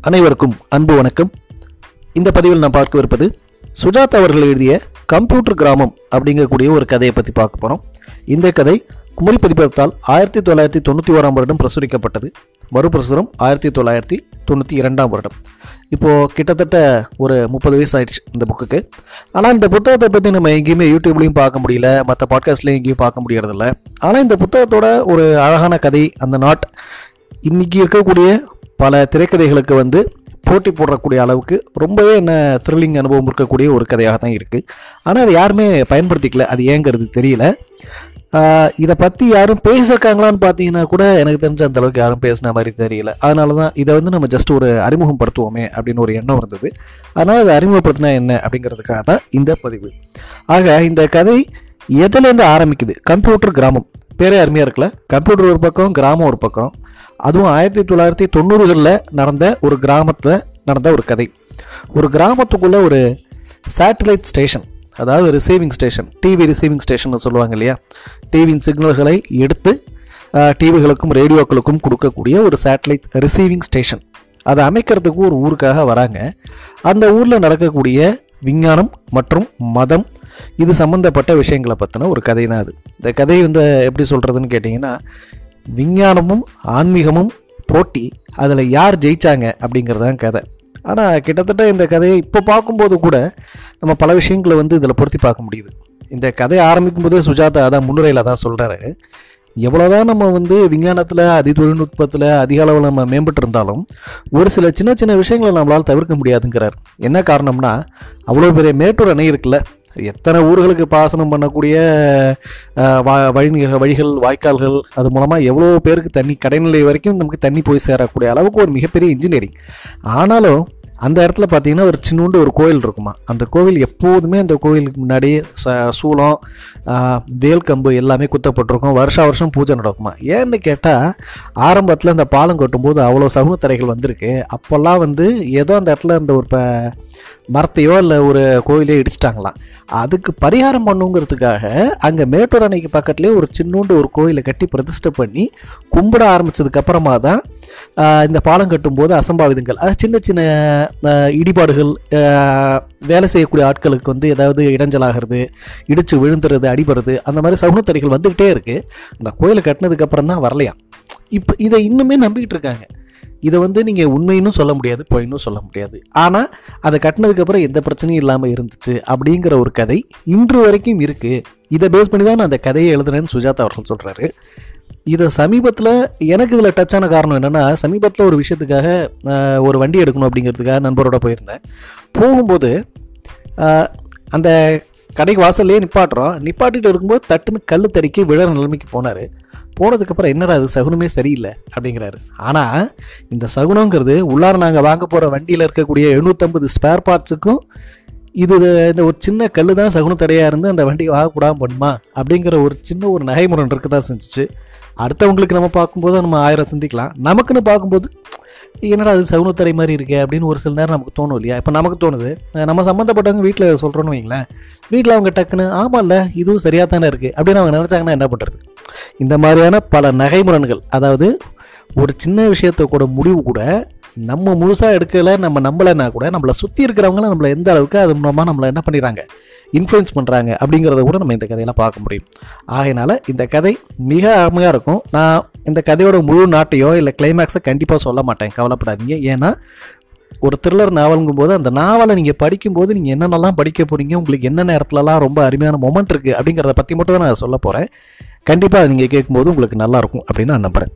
அனைவருக்கும் அன்பு வணக்கம் இந்த பதிவில் நான் பார்க்கவிருப்பது சுஜாதா அவர்கள் எழுதிய கம்ப்யூட்டர் கிராமம் அப்படிங்கக்கூடிய ஒரு கதையை பற்றி பார்க்க போகிறோம் இந்த கதை குமரி பதிப்பகத்தால் ஆயிரத்தி தொள்ளாயிரத்தி தொண்ணூற்றி ஓராம் வருடம் பிரசுரிக்கப்பட்டது மறுபிரசுரம் ஆயிரத்தி தொள்ளாயிரத்தி தொண்ணூற்றி இரண்டாம் வருடம் இப்போது கிட்டத்தட்ட ஒரு முப்பது வயசு ஆயிடுச்சு இந்த புக்குக்கு ஆனால் இந்த புத்தகத்தை பற்றி நம்ம எங்கேயுமே யூடியூப்லேயும் பார்க்க முடியல மற்ற பாட்காஸ்ட்லேயும் எங்கேயும் பார்க்க முடியறதில்ல ஆனால் இந்த புத்தகத்தோட ஒரு அழகான கதை அந்த நாட் இன்னைக்கு இருக்கக்கூடிய பல திரைக்கதைகளுக்கு வந்து போட்டி போடக்கூடிய அளவுக்கு ரொம்பவே என்ன த்ரில்லிங் அனுபவம் இருக்கக்கூடிய ஒரு கதையாக தான் இருக்குது ஆனால் அதை யாருமே பயன்படுத்திக்கல அது ஏங்கிறது தெரியல ஆஹ் இதை பற்றி யாரும் பேசியிருக்காங்களான்னு பார்த்தீங்கன்னா கூட எனக்கு தெரிஞ்ச அந்த அளவுக்கு யாரும் பேசின மாதிரி தெரியல அதனால தான் இதை வந்து நம்ம ஜஸ்ட் ஒரு அறிமுகப்படுத்துவோமே அப்படின்னு ஒரு எண்ணம் இருந்தது அதனால் அதை அறிமுகப்படுத்தினா என்ன அப்படிங்கிறதுக்காக தான் இந்த பதிவு ஆக இந்த கதை எதுலேருந்து ஆரம்பிக்குது கம்ப்யூட்டர் கிராமம் பேரே அருமையாக இருக்குல்ல கம்ப்யூட்டர் ஒரு பக்கம் கிராமம் ஒரு பக்கம் அதுவும் ஆயிரத்தி தொள்ளாயிரத்தி தொண்ணூறுகளில் நடந்த ஒரு கிராமத்தில் நடந்த ஒரு கதை ஒரு கிராமத்துக்குள்ள ஒரு சேட்டலைட் ஸ்டேஷன் அதாவது receiving station TV receiving station சொல்லுவாங்க இல்லையா டிவியின் சிக்னல்களை எடுத்து டிவிகளுக்கும் ரேடியோக்களுக்கும் கொடுக்கக்கூடிய ஒரு சேட்டலைட் ரிசீவிங் ஸ்டேஷன் அதை அமைக்கிறதுக்கு ஒரு ஊருக்காக வராங்க அந்த ஊரில் நடக்கக்கூடிய விஞ்ஞானம் மற்றும் மதம் இது சம்மந்தப்பட்ட விஷயங்களை பற்றின ஒரு கதை தான் அது இந்த கதை வந்து எப்படி சொல்கிறதுன்னு கேட்டிங்கன்னா விஞ்ஞானமும் ஆன்மீகமும் போட்டி அதில் யார் ஜெயிச்சாங்க அப்படிங்கிறதான் கதை ஆனால் கிட்டத்தட்ட இந்த கதையை இப்போ பார்க்கும்போது கூட நம்ம பல விஷயங்களை வந்து இதில் பொருத்தி பார்க்க முடியுது இந்த கதை ஆரம்பிக்கும் போதே சுஜாதா அதான் முன்னுரையில் தான் சொல்கிறாரு எவ்வளோதான் நம்ம வந்து விஞ்ஞானத்தில் அதி தொழில்நுட்பத்தில் அதிக அளவில் நம்ம மேம்பட்டு இருந்தாலும் ஒரு சில சின்ன சின்ன விஷயங்களை நம்மளால் தவிர்க்க முடியாதுங்கிறார் என்ன காரணம்னா அவ்வளோ பெரிய மேட்டூர் அணை இருக்குல்ல எத்தனை ஊர்களுக்கு பாசனம் பண்ணக்கூடிய அஹ், வா- வழி வழிகள் வாய்க்கால்கள் அது மூலமாக எவ்வளோ பேருக்கு தண்ணி கடைநிலை வரைக்கும் நமக்கு தண்ணி போய் சேரக்கூடிய அளவுக்கு ஒரு மிகப்பெரிய இன்ஜினியரிங் ஆனாலும் அந்த இடத்துல பார்த்தீங்கன்னா ஒரு சின்னூண்டு ஒரு கோயில் இருக்குமா அந்த கோவில் எப்போதுமே அந்த கோவிலுக்கு முன்னாடி ச- சூளம் ஆஹ், வேல் கம்பு எல்லாமே குத்தப்பட்டிருக்கும் வருஷா வருஷம் பூஜை நடக்குமா ஏன்னு கேட்டால் ஆரம்பத்தில் அந்த பாலம் கட்டும்போது அவ்வளோ சகுனத்தரைகள் வந்திருக்கு அப்போல்லாம் வந்து ஏதோ அந்த இடத்துல அந்த ஒரு ப மரத்தையோ இல்லை ஒரு கோயிலையோ இடிச்சிட்டாங்களாம் அதுக்கு பரிகாரம் பண்ணுங்கிறதுக்காக அங்கே மேட்டூர் அணைக்கு பக்கத்துலேயே ஒரு சின்னூண்டு ஒரு கோயிலை கட்டி பிரதிஷ்டை பண்ணி கும்பிட ஆரம்பிச்சதுக்கு அப்புறமா தான் ஆஹ், இந்த பாலம் கட்டும்போது அசம்பாவிதங்கள் அது சின்ன சின்ன ஆஹ், இடிபாடுகள் ஆஹ், வேலை செய்யக்கூடிய ஆட்களுக்கு வந்து ஏதாவது இடைஞ்சலாகிறது இடிச்சு விழுந்துறது அடிபடுறது அந்த மாதிரி சகுனத்தறிகள் வந்துக்கிட்டே இருக்குது அந்த கோயிலை கட்டினதுக்கு அப்புறம் தான் வரலையாம் இப்போ இதை இன்னுமே நம்பிக்கிட்டு இருக்காங்க இதை வந்து நீங்கள் உண்மைன்னு சொல்ல முடியாது பொய்ன்னு சொல்ல முடியாது ஆனால் அதை கட்டினதுக்கப்புறம் எந்த பிரச்சனையும் இல்லாமல் இருந்துச்சு அப்படிங்கிற ஒரு கதை இன்று வரைக்கும் இருக்குது இதை பேஸ் பண்ணி தான் நான் அந்த கதையை எழுதுனேன்னு சுஜாதா அவர்கள் சொல்கிறாரு இதை சமீபத்தில் எனக்கு இதில் டச்சான காரணம் என்னென்னா சமீபத்தில் ஒரு விஷயத்துக்காக ஆஹ், ஒரு வண்டி எடுக்கணும் அப்படிங்கிறதுக்காக நண்பரோட போயிருந்தேன் போகும்போது ஆஹ், அந்த கடைக்கு வாசல்லே நிப்பாட்டுறோம் நிப்பாட்டிட்டு இருக்கும்போது தட்டுன்னு கல் தடிக்கி விழற நிலைமைக்கு போனார் போனதுக்கப்புறம் என்னடா அது சகுனமே சரியில்லை அப்படிங்கிறாரு ஆனால் இந்த சகுனங்கிறது உள்ளார நாங்கள் வாங்க போகிற வண்டியில் இருக்கக்கூடிய எழுநூற்றம்பது ஸ்பேர் பார்ட்ஸுக்கும் இது இந்த ஒரு சின்ன கல் தான் சகுனத்தடையாக இருந்து அந்த வண்டியை வாங்கக்கூடாம பண்ணுமா அப்படிங்கிற ஒரு சின்ன ஒரு நகைமுறை இருக்க தான் செஞ்சுச்சு அடுத்தவங்களுக்கு நம்ம பார்க்கும்போது நம்ம ஆயிரம் சிந்திக்கலாம் நமக்குன்னு பார்க்கும்போது என்னடா அது சகுனத்தடை மாதிரி இருக்கே அப்படின்னு ஒரு சில நேரம் நமக்கு தோணும் இல்லையா இப்போ நமக்கு தோணுது அஹ் நம்ம சம்மந்தப்பட்டவங்க வீட்டில் சொல்கிறோன்னு வைங்களேன் வீட்டில் அவங்க டக்குன்னு ஆமாம்ல இதுவும் சரியாக தானே இருக்குது அப்படின்னு அவங்க நினச்சாங்கன்னா என்ன பண்ணுறது இந்த மாதிரியான பல நகைமுரன்கள் அதாவது ஒரு சின்ன விஷயத்தை கூட முடிவு கூட நம்ம முழுசாக எடுக்கலை நம்ம நம்பலைன்னா கூட நம்மளை சுற்றி இருக்கிறவங்கள நம்மளை எந்த அளவுக்கு அது மூலமாக நம்மளை என்ன பண்ணிடுறாங்க இன்ஃப்ளூயன்ஸ் பண்ணுறாங்க அப்படிங்கிறத கூட நம்ம இந்த கதையெல்லாம் பார்க்க முடியும் ஆகையினால இந்த கதை மிக அருமையாக இருக்கும் நான் இந்த கதையோட முழு நாட்டையோ இல்லை கிளைமேக்ஸை கண்டிப்பாக சொல்ல மாட்டேன் கவலைப்படாதீங்க ஏன்னா ஒரு த்ரில்லர் நாவலுங்கும் போது அந்த நாவலை நீங்கள் படிக்கும்போது நீங்கள் என்னென்னலாம் படிக்க போகிறீங்க உங்களுக்கு என்ன நேரத்துலலாம் ரொம்ப அருமையான மொமெண்ட் இருக்குது அப்படிங்கிறத பற்றி மட்டும் தான் நான் சொல்ல போகிறேன் கண்டிப்பாக அதை நீங்கள் கேட்கும்போது உங்களுக்கு நல்லா இருக்கும் அப்படின்னு நான் நம்புகிறேன்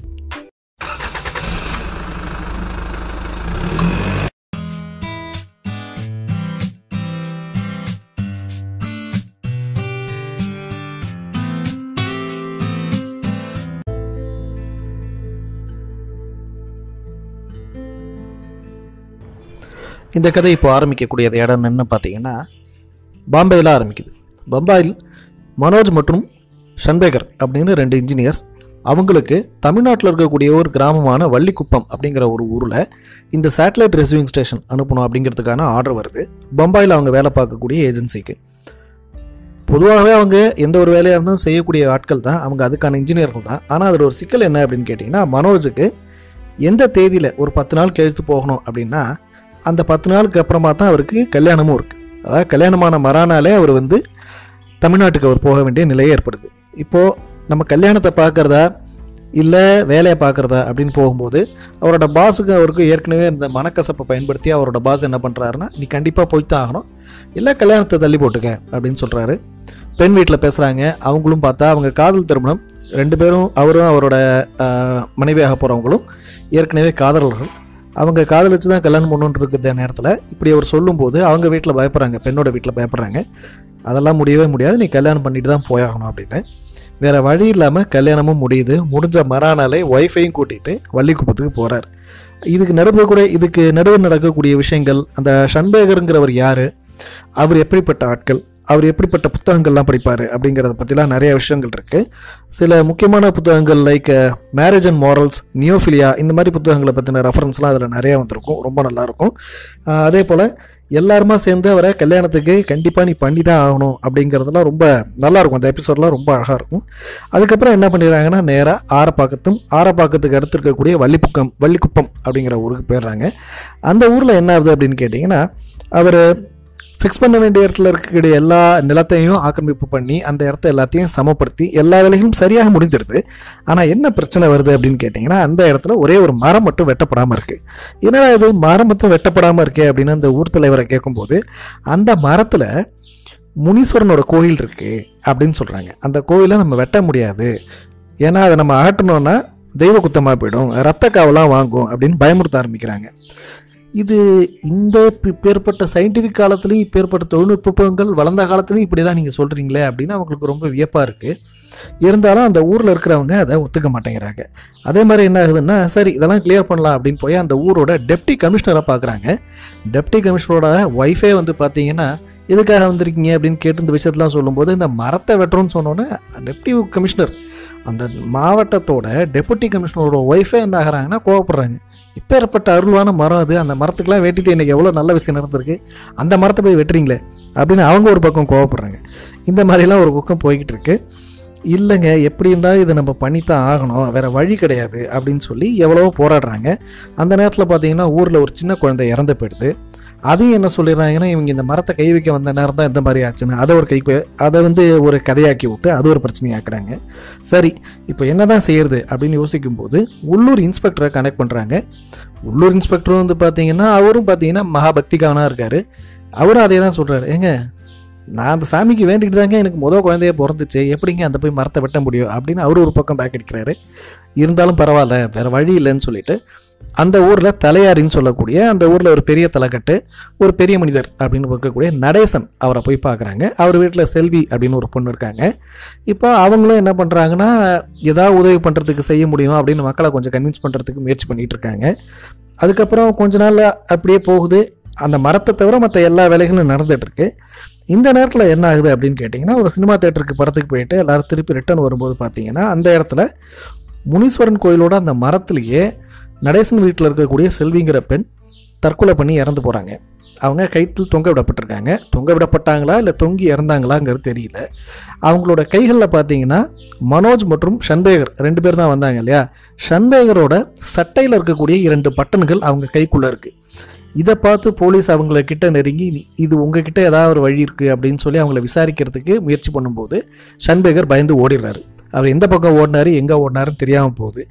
இந்த கதை இப்போ ஆரம்பிக்கக்கூடியது இடம் என்ன பார்த்தீங்கன்னா பாம்பேயில் ஆரம்பிக்குது பம்பாயில் மனோஜ் மற்றும் ஷன்பேகர் அப்படின்னு ரெண்டு இன்ஜினியர்ஸ் அவங்களுக்கு தமிழ்நாட்டில் இருக்கக்கூடிய ஒரு கிராமமான வள்ளிக்குப்பம் அப்படிங்கிற ஒரு ஊரில் இந்த சேட்டலைட் ரிசீவிங் ஸ்டேஷன் அனுப்பணும் அப்படிங்கிறதுக்கான ஆர்டர் வருது பம்பாயில் அவங்க வேலை பார்க்கக்கூடிய ஏஜென்சிக்கு பொதுவாகவே அவங்க எந்த ஒரு வேலையாக இருந்தாலும் செய்யக்கூடிய ஆட்கள் தான் அவங்க அதுக்கான இன்ஜினியர்கள் தான் ஆனால் அதில் ஒரு சிக்கல் என்ன அப்படின்னு கேட்டிங்கன்னா மனோஜுக்கு எந்த தேதியில் ஒரு பத்து நாள் கழித்து போகணும் அப்படின்னா அந்த பத்து நாளுக்கு அப்புறமா தான் அவருக்கு கல்யாணமும் இருக்குது அதாவது கல்யாணமான மறானாலே அவர் வந்து தமிழ்நாட்டுக்கு அவர் போக வேண்டிய நிலை ஏற்படுது இப்போது நம்ம கல்யாணத்தை பார்க்குறதா இல்லை வேலையை பார்க்குறதா அப்படின்னு போகும்போது அவரோட பாஸுக்கு அவருக்கு ஏற்கனவே இந்த மனக்கசப்பை பயன்படுத்தி அவரோட பாஸ் என்ன பண்ணுறாருன்னா நீ கண்டிப்பாக போய்த்தான் ஆகணும் இல்லை கல்யாணத்தை தள்ளி போட்டுக்க அப்படின்னு சொல்கிறாரு பெண் வீட்டில் பேசுகிறாங்க அவங்களும் பார்த்தா அவங்க காதல் திருமணம் ரெண்டு பேரும் அவரும் அவரோட ஆஹ், மனைவியாக போகிறவங்களும் ஏற்கனவே காதலர்கள் அவங்க காதலிச்சு தான் கல்யாணம் பண்ணுன்னு இருக்கிற நேரத்தில் இப்படி அவர் சொல்லும்போது அவங்க வீட்டில் பயப்படுறாங்க பெண்ணோட வீட்டில் பயப்படுறாங்க அதெல்லாம் முடியவே முடியாது நீ கல்யாணம் பண்ணிட்டு தான் போயாகணும் அப்படின்னு வேற வழி இல்லாமல் கல்யாணமும் முடியுது முடிஞ்ச மறானாலே ஒய்ஃபையும் கூட்டிகிட்டு வள்ளிக்குப்பத்துக்கு போகிறார் இதுக்கு நடுவில் கூட இதுக்கு நடுவில் நடக்கக்கூடிய விஷயங்கள் அந்த ஷன்பேகருங்கிறவர் யார் அவர் எப்படிப்பட்ட ஆட்கள் அவர் எப்படிப்பட்ட புத்தகங்கள்லாம் படிப்பார் அப்படிங்கிறத பற்றிலாம் நிறைய விஷயங்கள் இருக்குது சில முக்கியமான புத்தகங்கள் like marriage and morals neophilia இந்த மாதிரி புத்தகங்களை பற்றின ரெஃபரன்ஸ்லாம் அதில் நிறைய வந்திருக்கும் ரொம்ப நல்லாயிருக்கும் ஆஹ் அதே போல் எல்லாருமா சேர்ந்து அவரை கல்யாணத்துக்கு கண்டிப்பாக நீ பண்ணி தான் ஆகணும் அப்படிங்கிறதுலாம் ரொம்ப நல்லாயிருக்கும் அந்த எபிசோட்லாம் ரொம்ப அழகாக இருக்கும் அதுக்கப்புறம் என்ன பண்ணிடுறாங்கன்னா நேராக ஆரப்பாக்கத்தும் ஆரப்பாக்கத்துக்கு அடுத்து இருக்கக்கூடிய வள்ளிப்புக்கம் வள்ளிக்குப்பம் அப்படிங்கிற ஊருக்கு போயிடுறாங்க அந்த ஊரில் என்ன ஆகுது அப்படின்னு கேட்டிங்கன்னா அவர் ஃபிக்ஸ் பண்ண வேண்டிய இடத்துல இருக்கக்கூடிய எல்லா நிலத்தையும் ஆக்கிரமிப்பு பண்ணி அந்த இடத்த எல்லாத்தையும் சமப்படுத்தி எல்லா வேலைகளும் சரியாக முடிஞ்சிருது ஆனால் என்ன பிரச்சனை வருது அப்படின்னு கேட்டிங்கன்னா அந்த இடத்துல ஒரே ஒரு மரம் மட்டும் வெட்டப்படாமல் இருக்குது என்னடா இது மரம் மட்டும் வெட்டப்படாமல் இருக்கே அப்படின்னு அந்த ஊர் தலைவரை கேட்கும்போது அந்த மரத்தில் முனீஸ்வரனோட கோயில் இருக்குது அப்படின்னு சொல்கிறாங்க அந்த கோயிலை நம்ம வெட்ட முடியாது ஏன்னா அதை நம்ம அகட்டணும்னா தெய்வ குத்தமாக போயிடும் ரத்த காவலாம் வாங்கும் அப்படின்னு பயமுறுத்த ஆரம்பிக்கிறாங்க இது இந்த இப்ப- இப்பேற்பட்ட சயின்டிஃபிக் காலத்துலேயும் இப்பேற்பட்ட தொழில்நுட்பங்கள் வளர்ந்த காலத்துலையும் இப்படி தான் நீங்கள் சொல்கிறீங்களே அப்படின்னு அவங்களுக்கு ரொம்ப வியப்பாக இருக்குது இருந்தாலும் அந்த ஊரில் இருக்கிறவங்க அதை ஒத்துக்க மாட்டேங்கிறாங்க அதே மாதிரி என்ன ஆகுதுன்னா சரி இதெல்லாம் கிளியர் பண்ணலாம் அப்படின்னு போய் அந்த ஊரோட டெப்டி கமிஷனரை பார்க்குறாங்க டெப்டி கமிஷனரோட ஒய்ஃபே வந்து பார்த்தீங்கன்னா எதுக்காக வந்திருக்கீங்க அப்படின்னு கேட்டு இந்த விஷயத்தெலாம் சொல்லும்போது இந்த மரத்தை வெட்டுறோம்னு சொன்னோன்னே டெப்டி கமிஷனர் அந்த மாவட்டத்தோட டெபுட்டி கமிஷனரோட ஒய்ஃபே என்ன ஆகிறாங்கன்னா கோவப்படுறாங்க இப்போ ஏற்பட்ட அருள்வான மரம் அது அந்த மரத்துக்கெல்லாம் வெட்டிட்டு இன்னைக்கு எவ்வளோ நல்ல விஷயம் நடந்திருக்கு அந்த மரத்தை போய் வெட்டுறீங்களே அப்படின்னு அவங்க ஒரு பக்கம் கோவப்படுறாங்க இந்த மாதிரிலாம் ஒரு பக்கம் போய்கிட்டு இருக்கு இல்லைங்க எப்படி இருந்தாலும் இதை நம்ம பண்ணித்தான் ஆகணும் வேற வழி கிடையாது அப்படின்னு சொல்லி எவ்வளவோ போராடுறாங்க அந்த நேரத்தில் பார்த்தீங்கன்னா ஊரில் ஒரு சின்ன குழந்தை இறந்து போயிடுது அதையும் என்ன சொல்லிடுறாங்கன்னா இவங்க இந்த மரத்தை கை வைக்க வந்த நேரம் தான் இந்த மாதிரி ஆச்சுன்னு அதை ஒரு கை அதை வந்து ஒரு கதையாக்கி விட்டு அது ஒரு பிரச்சனையாக்குறாங்க சரி இப்போ என்னதான் செய்யறது அப்படின்னு யோசிக்கும்போது உள்ளூர் இன்ஸ்பெக்டரை கனெக்ட் பண்ணுறாங்க உள்ளூர் இன்ஸ்பெக்டரும் வந்து பார்த்தீங்கன்னா அவரும் பார்த்தீங்கன்னா மகாபக்திகாவனாக இருக்காரு அவரும் அதே தான் சொல்கிறாரு ஏங்க நான் அந்த சாமிக்கு வேண்டிக்கிட்டு தாங்க எனக்கு முதல் குழந்தைய பிறந்துச்சு எப்படிங்க அந்த போய் மரத்தை வெட்ட முடியும் அப்படின்னு அவர் ஒரு பக்கம் பேக் அடிக்கிறாரு இருந்தாலும் பரவாயில்ல வேற வழி இல்லைன்னு சொல்லிட்டு அந்த ஊரில் தலையாரின்னு சொல்லக்கூடிய அந்த ஊரில் ஒரு பெரிய தலைக்கட்டு ஒரு பெரிய மனிதர் அப்படின்னு இருக்கக்கூடிய நடேசன் அவரை போய் பார்க்குறாங்க அவர் வீட்டில் செல்வி அப்படின்னு ஒரு பொண்ணு இருக்காங்க இப்போ அவங்களும் என்ன பண்ணுறாங்கன்னா ஏதாவது உதவி பண்ணுறதுக்கு செய்ய முடியும் அப்படின்னு மக்களை கொஞ்சம் கன்வின்ஸ் பண்ணுறதுக்கு முயற்சி பண்ணிட்டு இருக்காங்க அதுக்கப்புறம் கொஞ்ச நாள் அப்படியே போகுது அந்த மரத்தை தவிர மற்ற எல்லா வேலைகளும் நடந்துட்டு இருக்கு இந்த நேரத்தில் என்ன ஆகுது அப்படின்னு கேட்டிங்கன்னா ஒரு சினிமா தேட்டருக்கு படத்துக்கு போயிட்டு எல்லாரும் திருப்பி ரிட்டர்ன் வரும்போது பார்த்தீங்கன்னா அந்த இடத்துல முனீஸ்வரன் கோயிலோட அந்த மரத்துலேயே நடேசன் வீட்டில் இருக்கக்கூடிய செல்விங்கிற பெண் தற்கொலை பண்ணி இறந்து போகிறாங்க அவங்க கயிற்றில் தொங்க விடப்பட்டிருக்காங்க தொங்க விடப்பட்டாங்களா இல்லை தொங்கி இறந்தாங்களாங்கிறது தெரியல அவங்களோட கைகளில் பார்த்தீங்கன்னா மனோஜ் மற்றும் ஷன்பேகர் ரெண்டு பேர் தான் வந்தாங்க இல்லையா ஷன்பேகரோட சட்டையில் இருக்கக்கூடிய இரண்டு பட்டன்கள் அவங்க கைக்குள்ளே இருக்குது இதை பார்த்து போலீஸ் அவங்கள கிட்ட நெருங்கி "நீ- இது உங்ககிட்ட ஏதாவது ஒரு வழி இருக்குது அப்படின்னு சொல்லி அவங்கள விசாரிக்கிறதுக்கு முயற்சி பண்ணும்போது ஷன்பேகர் பயந்து ஓடிடுறாரு அவர் எந்த பக்கம் ஓடினாரு எங்கே ஓடினாருன்னு தெரியாமல் போகுது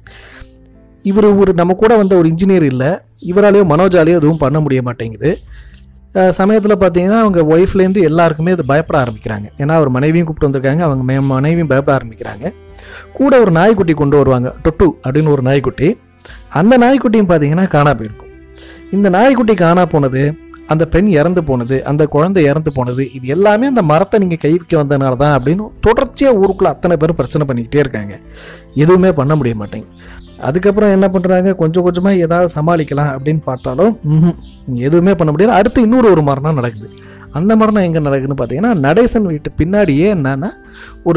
இவர் ஒரு நம்ம கூட வந்த ஒரு இன்ஜினியர் இல்லை இவராலேயோ மனோஜாலேயோ எதுவும் பண்ண முடிய மாட்டேங்குது சமயத்தில் பார்த்தீங்கன்னா அவங்க ஒய்ஃப்லேருந்து எல்லாருக்குமே அது பயப்பட ஆரம்பிக்கிறாங்க ஏன்னா அவர் மனைவியும் கூப்பிட்டு வந்திருக்காங்க அவங்க மே- மனைவியும் பயப்பட ஆரம்பிக்கிறாங்க கூட ஒரு நாய்க்குட்டி கொண்டு வருவாங்க டொட்டு அப்படின்னு ஒரு நாய்க்குட்டி அந்த நாய்க்குட்டியும் பார்த்தீங்கன்னா காணா போயிருக்கும் இந்த நாய்க்குட்டி காணா போனது அந்த பெண் இறந்து போனது அந்த குழந்தை இறந்து போனது இது எல்லாமே அந்த மரத்தை நீங்கள் கை வைக்க வந்தனால தான் அப்படின்னு தொடர்ச்சியாக ஊருக்குள்ளே அத்தனை பேர் பிரச்சனை பண்ணிக்கிட்டே இருக்காங்க எதுவுமே பண்ண முடிய மாட்டேங்குது அதுக்கப்புறம் என்ன பண்ணுறாங்க கொஞ்சம் கொஞ்சமாக ஏதாவது சமாளிக்கலாம் அப்படின்னு பார்த்தாலும் ம்ஹும், எதுவுமே பண்ண முடியாது அடுத்து இன்னொரு ஒரு மரணம் நடக்குது அந்த மரணம் எங்கே நடக்குதுன்னு பார்த்தீங்கன்னா நடேசன் வீட்டு பின்னாடியே என்னன்னா ஒரு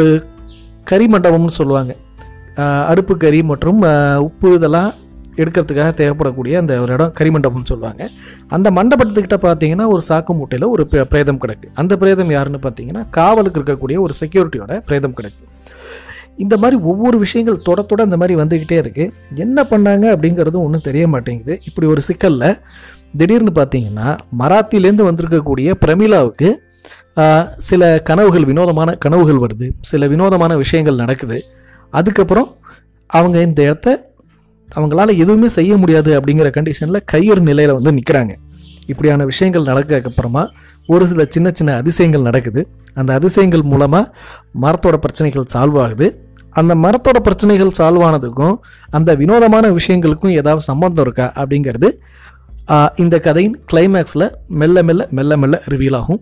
கறி மண்டபம்னு சொல்லுவாங்க ஆஹ் அடுப்பு கறி மற்றும் ஆஹ் உப்பு இதெல்லாம் எடுக்கிறதுக்காக தேவைப்படக்கூடிய அந்த ஒரு இடம் கறி மண்டபம்னு சொல்லுவாங்க அந்த மண்டபத்துக்கிட்ட பார்த்தீங்கன்னா ஒரு சாக்கு மூட்டையில் ஒரு பிரே- பிரேதம் கிடக்கு அந்த பிரேதம் யாருன்னு பார்த்தீங்கன்னா காவலுக்கு இருக்கக்கூடிய ஒரு செக்யூரிட்டியோட பிரேதம் கிடக்கு இந்த மாதிரி ஒவ்வொரு விஷயங்கள் தொட தொட இந்த மாதிரி வந்துக்கிட்டே இருக்குது என்ன பண்ணாங்க அப்படிங்கிறதும் ஒன்றும் தெரிய மாட்டேங்குது இப்படி ஒரு சிக்கலில் திடீர்னு பார்த்தீங்கன்னா மராத்திலேருந்து வந்திருக்கக்கூடிய பிரமிளாவுக்கு ஆஹ், சில கனவுகள் வினோதமான கனவுகள் வருது சில வினோதமான விஷயங்கள் நடக்குது அதுக்கப்புறம் அவங்க இந்த இடத்த அவங்களால எதுவுமே செய்ய முடியாது அப்படிங்கிற கண்டிஷனில் கையறு நிலையில் வந்து நிற்கிறாங்க இப்படியான விஷயங்கள் நடக்கிறதுக்கு அப்புறமா ஒரு சில சின்ன சின்ன அதிசயங்கள் நடக்குது அந்த அதிசயங்கள் மூலமாக மரத்தோட பிரச்சனைகள் சால்வ் ஆகுது அந்த மரத்தோட பிரச்சனைகள் சால்வ் ஆனதுக்கும் அந்த வினோதமான விஷயங்களுக்கும் ஏதாவது சம்பந்தம் இருக்கா அப்படிங்கிறது ஆஹ், இந்த கதையின் கிளைமேக்ஸில் மெல்ல மெல்ல மெல்ல மெல்ல ரிவீல் ஆகும்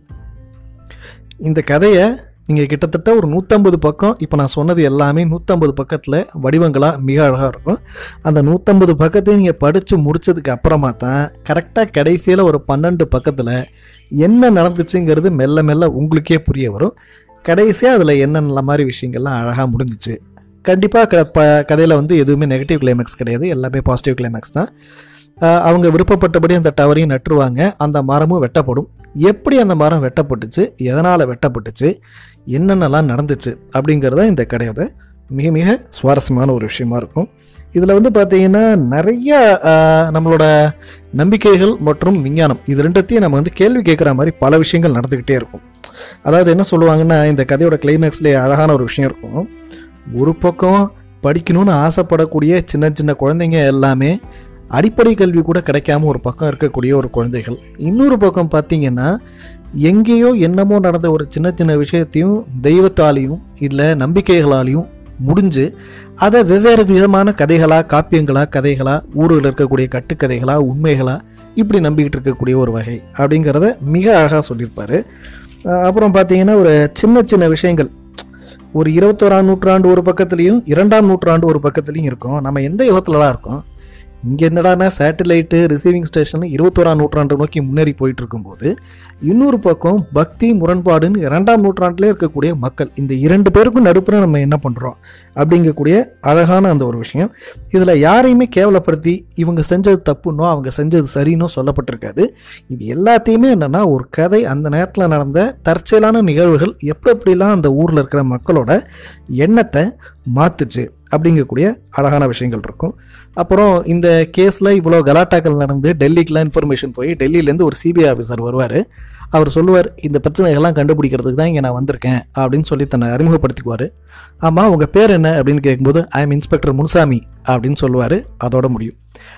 இந்த கதையை நீங்கள் கிட்டத்தட்ட ஒரு நூற்றம்பது பக்கம் இப்போ நான் சொன்னது எல்லாமே நூற்றம்பது பக்கத்தில் வடிவங்களாக மிக அழகாக இருக்கும் அந்த நூற்றம்பது பக்கத்தையும் நீங்கள் படித்து முடிச்சதுக்கு அப்புறமா தான் கரெக்டாக கடைசியில் ஒரு பன்னெண்டு பக்கத்தில் என்ன நடந்துச்சுங்கிறது மெல்ல மெல்ல உங்களுக்கே புரிய வரும் கடைசியாக அதில் என்னென்ன மாதிரி விஷயங்கள்லாம் அழகாக முடிஞ்சிச்சு கண்டிப்பாக க ப கதையில் வந்து எதுவுமே நெகட்டிவ் கிளைமேக்ஸ் கிடையாது எல்லாமே பாசிட்டிவ் கிளைமேக்ஸ் தான் ஆஹ் அவங்க விருப்பப்பட்டபடி அந்த டவரையும் நட்டுருவாங்க அந்த மரமும் வெட்டப்படும் எப்படி அந்த மரம் வெட்டப்பட்டுச்சு எதனால் வெட்டப்பட்டுச்சு என்னென்னலாம் நடந்துச்சு அப்படிங்கிறத இந்த கடையோட மிக மிக சுவாரஸ்யமான ஒரு விஷயமா இருக்கும் இதில் வந்து பார்த்தீங்கன்னா நிறைய ஆஹ், நம்மளோட நம்பிக்கைகள் மற்றும் விஞ்ஞானம் இது ரெண்டத்தையும் நம்ம வந்து கேள்வி கேட்குற மாதிரி பல விஷயங்கள் நடந்துக்கிட்டே இருக்கும் அதாவது என்ன சொல்லுவாங்கன்னா இந்த கதையோட கிளைமேக்ஸ்லேயே அழகான ஒரு விஷயம் இருக்கும் ஒரு பக்கம் படிக்கணும்னு ஆசைப்படக்கூடிய சின்ன சின்ன குழந்தைங்க எல்லாமே அடிப்படை கல்வி கூட கிடைக்காம ஒரு பக்கம் இருக்கக்கூடிய ஒரு குழந்தைகள் இன்னொரு பக்கம் பார்த்தீங்கன்னா எங்கேயோ என்னமோ நடந்த ஒரு சின்ன சின்ன விஷயத்தையும் தெய்வத்தாலையும் இல்லை நம்பிக்கைகளாலையும் முடிஞ்சு அதை வெவ்வேறு விதமான கதைகளா காப்பியங்களா கதைகளா ஊரில் இருக்கக்கூடிய கட்டுக்கதைகளா உண்மைகளா இப்படி நம்பிக்கிட்டு இருக்கக்கூடிய ஒரு வகை அப்படிங்கிறத மிக அழகாக சொல்லியிருப்பாரு அஹ் அப்புறம் பார்த்தீங்கன்னா ஒரு சின்ன சின்ன விஷயங்கள் ஒரு இருபத்தோராம் நூற்றாண்டு ஒரு பக்கத்துலேயும் இரண்டாம் நூற்றாண்டு ஒரு பக்கத்துலேயும் இருக்கும் நம்ம எந்த யுகத்துலலாம் இருக்கோம் இங்கே என்னடானா சேட்டலைட்டு ரிசீவிங் ஸ்டேஷன் இருபத்தோராம் நூற்றாண்டு நோக்கி முன்னேறி போயிட்டு இருக்கும்போது இன்னொரு பக்கம் பக்தி முரண்பாடுன்னு இரண்டாம் நூற்றாண்டிலே இருக்கக்கூடிய மக்கள் இந்த இரண்டு பேருக்கும் நடுப்புற நம்ம என்ன பண்ணுறோம் அப்படிங்கக்கூடிய அழகான அந்த ஒரு விஷயம் இதில் யாரையுமே கேவலப்படுத்தி இவங்க செஞ்சது தப்புன்னோ அவங்க செஞ்சது சரின்னோ சொல்லப்பட்டிருக்காது இது எல்லாத்தையுமே என்னென்னா ஒரு கதை அந்த நேரத்தில் நடந்த தற்செயலான நிகழ்வுகள் எப்படி எப்படிலாம் அந்த ஊரில் இருக்கிற மக்களோட எண்ணத்தை மாற்றுச்சு அப்படிங்கக்கூடிய அழகான விஷயங்கள் இருக்கும் அப்புறம் இந்த கேஸில் இவ்வளோ கலாட்டாக்கள் நடந்து டெல்லிக்கெலாம் இன்ஃபர்மேஷன் போய் டெல்லியிலேருந்து ஒரு சிபிஐ ஆஃபீஸர் வருவார் அவர் சொல்லுவார் இந்த பிரச்சனைகள்லாம் கண்டுபிடிக்கிறதுக்கு தான் இங்கே நான் வந்திருக்கேன் அப்படின்னு சொல்லி தன்னை அறிமுகப்படுத்திக்குவார் ஆமாம் உங்கள் பேர் என்ன அப்படின்னு கேட்கும்போது ஐ எம் இன்ஸ்பெக்டர் முனுசாமி அப்படின்னு சொல்லுவார் அதோட முடியும்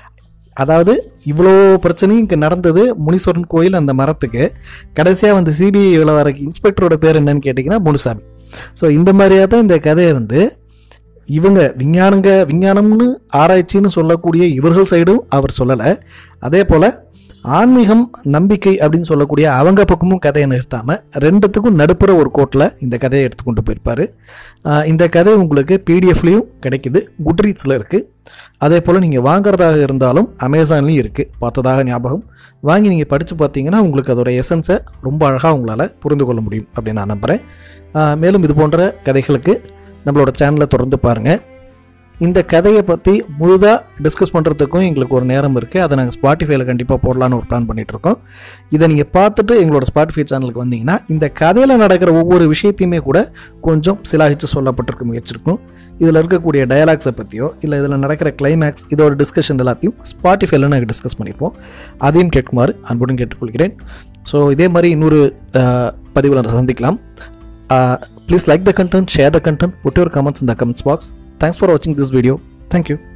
அதாவது இவ்வளோ பிரச்சனையும் இங்கே நடந்தது முனீஸ்வரன் கோயில் அந்த மரத்துக்கு கடைசியாக வந்து சிபிஐ வர இன்ஸ்பெக்டரோட பேர் என்னன்னு கேட்டிங்கன்னா முனுசாமி ஸோ இந்த மாதிரியாக தான் இந்த கதையை வந்து இவங்க விஞ்ஞானங்க விஞ்ஞானம்னு ஆராய்ச்சின்னு சொல்லக்கூடிய இவர்கள் சைடும் அவர் சொல்லலை அதே போல் ஆன்மீகம் நம்பிக்கை அப்படின்னு சொல்லக்கூடிய அவங்க பக்கமும் கதையை நிறுத்தாமல் ரெண்டுத்துக்கும் நடுப்புற ஒரு கோட்டில் இந்த கதையை எடுத்துக்கொண்டு போயிருப்பார் இந்த கதை உங்களுக்கு பிடிஎஃப்லேயும் கிடைக்குது குட்ரீட்ஸில் இருக்குது அதே போல் நீங்கள் வாங்குறதாக இருந்தாலும் அமேசான்லேயும் இருக்குது பார்த்ததாக ஞாபகம் வாங்கி நீங்கள் படித்து பார்த்தீங்கன்னா உங்களுக்கு அதோட எசன்ஸை ரொம்ப அழகாக உங்களால் புரிந்து கொள்ள முடியும் அப்படின்னு நான் நம்புகிறேன் ஆஹ் மேலும் இது போன்ற கதைகளுக்கு நம்மளோட சேனலை தொடர்ந்து பாருங்கள் இந்த கதையை பற்றி முழுதாக டிஸ்கஸ் பண்ணுறதுக்கும் எங்களுக்கு ஒரு நேரம் இருக்குது அதை நாங்கள் ஸ்பாட்டிஃபைல கண்டிப்பாக போடலான்னு ஒரு பிளான் பண்ணிகிட்ருக்கோம் இதை நீங்கள் பார்த்துட்டு எங்களோட ஸ்பாட்டிஃபை சேனலுக்கு வந்தீங்கன்னா இந்த கதையில் நடக்கிற ஒவ்வொரு விஷயத்தையுமே கூட கொஞ்சம் சிலாகிச்சு சொல்லப்பட்டிருக்க முயற்சிருக்கும் இதில் இருக்கக்கூடிய டயலாக்ஸை பற்றியோ இல்லை இதில் நடக்கிற கிளைமேக்ஸ் இதோட டிஸ்கஷன் எல்லாத்தையும் ஸ்பாட்டிஃபைல நாங்கள் டிஸ்கஸ் பண்ணியிருப்போம் அதையும் கேட்குமாறு அன்புடன் கேட்டுக்கொள்கிறேன் ஸோ இதே மாதிரி இன்னொரு பதிவில் சந்திக்கலாம் please like the content share the content put your comments in the comments box thanks for watching this video thank you